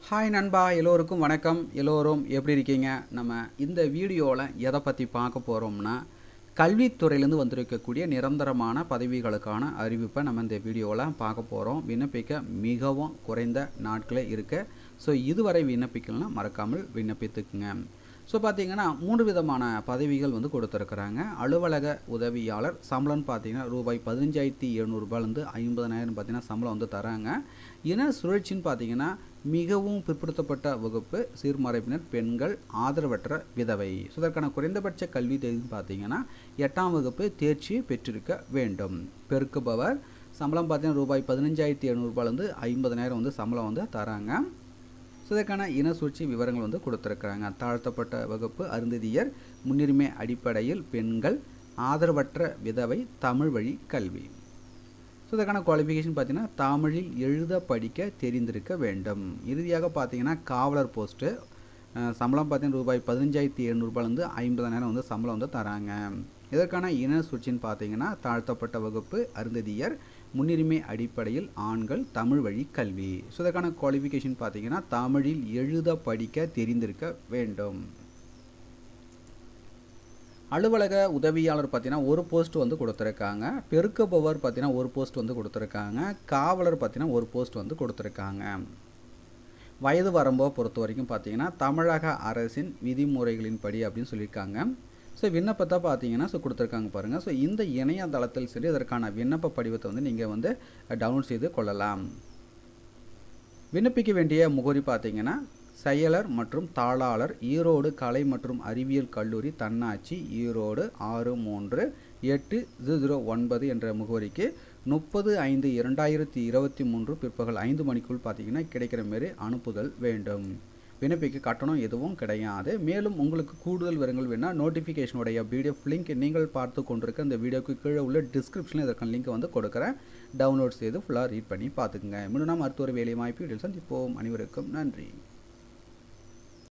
hi நண்பா எல்லோருக்கும் வணக்கம் எல்லோரும் எப்படி இருக்கீங்க நம்ம இந்த வீடியோவில் எதை பற்றி பார்க்க போகிறோம்னா கல்வித்துறையிலேருந்து வந்திருக்கக்கூடிய நிரந்தரமான பதவிகளுக்கான அறிவிப்பை நம்ம இந்த வீடியோவில் பார்க்க போகிறோம் விண்ணப்பிக்க மிகவும் குறைந்த நாட்களே இருக்கு ஸோ இதுவரை விண்ணப்பிக்கலன்னா மறக்காமல் விண்ணப்பித்துக்குங்க ஸோ பார்த்தீங்கன்னா மூன்று விதமான பதவிகள் வந்து கொடுத்துருக்குறாங்க அலுவலக உதவியாளர் சம்பளம்னு பார்த்தீங்கன்னா ரூபாய் பதினஞ்சாயிரத்தி எழுநூறுபாலேருந்து ஐம்பதனாயிரம் பார்த்தீங்கன்னா சம்பளம் வந்து தராங்க இன சுழற்சின்னு பார்த்தீங்கன்னா மிகவும் பிற்படுத்தப்பட்ட வகுப்பு சீர்மறைப்பினர் பெண்கள் ஆதரவற்ற விதவை ஸோ இதற்கான குறைந்தபட்ச கல்வி தேதின்னு பார்த்தீங்கன்னா எட்டாம் வகுப்பு தேர்ச்சி பெற்றிருக்க வேண்டும் பெருக்குபவர் சம்பளம் பார்த்தீங்கன்னா ரூபாய் பதினஞ்சாயிரத்தி எழுநூறுபாலேருந்து ஐம்பதனாயிரம் வந்து சம்பளம் வந்து தராங்க ஸோ இதற்கான இன சூழ்ச்சி விவரங்கள் வந்து கொடுத்துருக்குறாங்க தாழ்த்தப்பட்ட வகுப்பு அருந்ததியர் முன்னுரிமை அடிப்படையில் பெண்கள் ஆதரவற்ற விதவை தமிழ் வழி கல்வி ஸோ இதற்கான குவாலிஃபிகேஷன் பார்த்தீங்கன்னா தமிழில் எழுத படிக்க தெரிந்திருக்க வேண்டும் இறுதியாக பார்த்தீங்கன்னா காவலர் போஸ்ட்டு சம்பளம் பார்த்தீங்கன்னா ரூபாய் பதினஞ்சாயிரத்தி எழுநூறுபாலேருந்து ஐம்பதாயிரம் வந்து சம்பளம் வந்து தராங்க இதற்கான இன சூழ்ச்சின்னு பார்த்தீங்கன்னா தாழ்த்தப்பட்ட வகுப்பு அருந்ததியர் முன்னுரிமை அடிப்படையில் ஆண்கள் தமிழ் வழி கல்வி ஸோ இதற்கான குவாலிஃபிகேஷன் பார்த்தீங்கன்னா தமிழில் எழுத படிக்க தெரிந்திருக்க வேண்டும் அலுவலக உதவியாளர் பார்த்தீங்கன்னா ஒரு போஸ்ட் வந்து கொடுத்துருக்காங்க பெருக்குபவர் பார்த்தீங்கன்னா ஒரு போஸ்ட் வந்து கொடுத்துருக்காங்க காவலர் பார்த்தீங்கன்னா ஒரு போஸ்ட் வந்து கொடுத்துருக்காங்க வயது வரம்போ பொறுத்த வரைக்கும் பார்த்தீங்கன்னா தமிழக அரசின் விதிமுறைகளின்படி அப்படின்னு சொல்லியிருக்காங்க ஸோ விண்ணப்பத்தை பார்த்தீங்கன்னா ஸோ கொடுத்துருக்காங்க பாருங்கள் ஸோ இந்த இணையதளத்தில் சரி இதற்கான விண்ணப்ப படிவத்தை வந்து நீங்கள் வந்து டவுன்லோட் செய்து கொள்ளலாம் விண்ணப்பிக்க வேண்டிய முகவரி பார்த்தீங்கன்னா செயலர் மற்றும் தாளாளர் ஈரோடு கலை மற்றும் அறிவியல் கல்லூரி தன்னாட்சி ஈரோடு ஆறு மூன்று எட்டு ஜீரோ ஒன்பது என்ற முகவரிக்கு முப்பது ஐந்து இரண்டாயிரத்தி இருபத்தி மூன்று பிற்பகல் ஐந்து மணிக்குள் பார்த்தீங்கன்னா கிடைக்கிற மாரி அனுப்புதல் வேண்டும் விண்ணப்பிக்க கட்டணம் எதுவும் கிடையாது மேலும் உங்களுக்கு கூடுதல் விவரங்கள் வேணால் நோட்டிஃபிகேஷனுடைய பிடிஎஃப் லிங்க் நீங்கள் பார்த்து கொண்டிருக்க இந்த வீடியோக்கு கீழே உள்ள டிஸ்கிரிப்ஷனில் இதற்கான லிங்க் வந்து கொடுக்குறேன் டவுன்லோட் செய்து ஃபுல்லாக ரீட் பண்ணி பார்த்துக்குங்க மீண்டும் நாம் அடுத்த ஒரு வேலை வாய்ப்பு சந்திப்போம் அனைவருக்கும் நன்றி